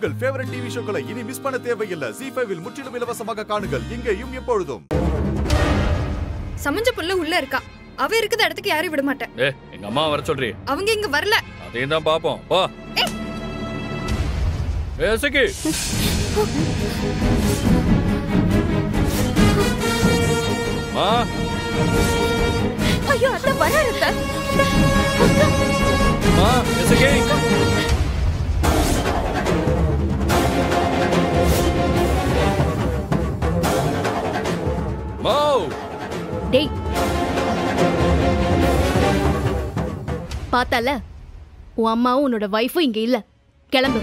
உங்கள் favourite TV ஷோக்களை இனி miss பண்ண தேவையில்லை ஜி ஃபைவில் முற்றிலும் இலவசமாக காணுங்கள் இங்கேயும் எப்பொழுதும் சமஞ்ச புள்ள உள்ள இருக்கா அவ இருக்கிற இடத்துக்கு யாரையும் விட மாட்டேன் ஏ எங்க அம்மா வர சொல்றி அவங்க இங்க வரல அதையும் தான் பாப்போம் போ பேசுக்கு மா ஐயோ அத்த வராரு அத்த. மா பேசுக்கு மோ டேய் பார்த்தால உன் அம்மாவும் உன்னோட வைஃபும் இங்க இல்ல கிளம்பு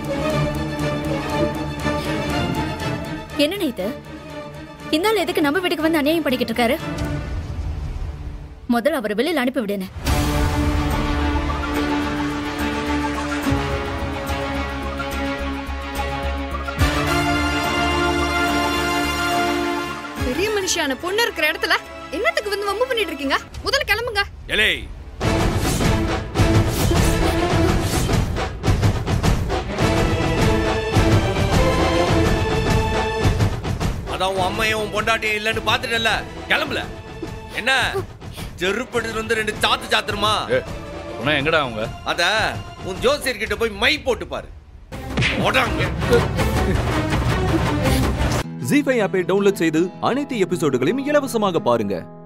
என்னண்ணே இது இந்த ஆள் எதுக்கு நம்ம வீட்டுக்கு வந்து அநியாயம் பண்ணிக்கிட்டு இருக்காரு முதல்ல அவர் வெளியில அனுப்பி விடுனே பெரிய மனுஷியான பொண்ணு இருக்கிற இடத்துல என்னத்துக்கு வந்து வம்பு பண்ணிட்டு இருக்கீங்க முதல்ல கிளம்புங்க எலே அதான் உன் அம்மையும் உன் பொண்டாட்டியும் இல்லைன்னு பாத்துட்டல கிளம்பல என்ன செருப்பு எடுத்துட்டு வந்து ரெண்டு சாத்து சாத்துருமா ஏ உன எங்கடா அவங்க அத உன் ஜோசியர் கிட்ட போய் மை போட்டு பாரு ஓடாங்க ஜி ஃபைவ் ஆப்பை டவுன்லோட் செய்து அனைத்து எபிசோடுகளையும் இலவசமாக பாருங்க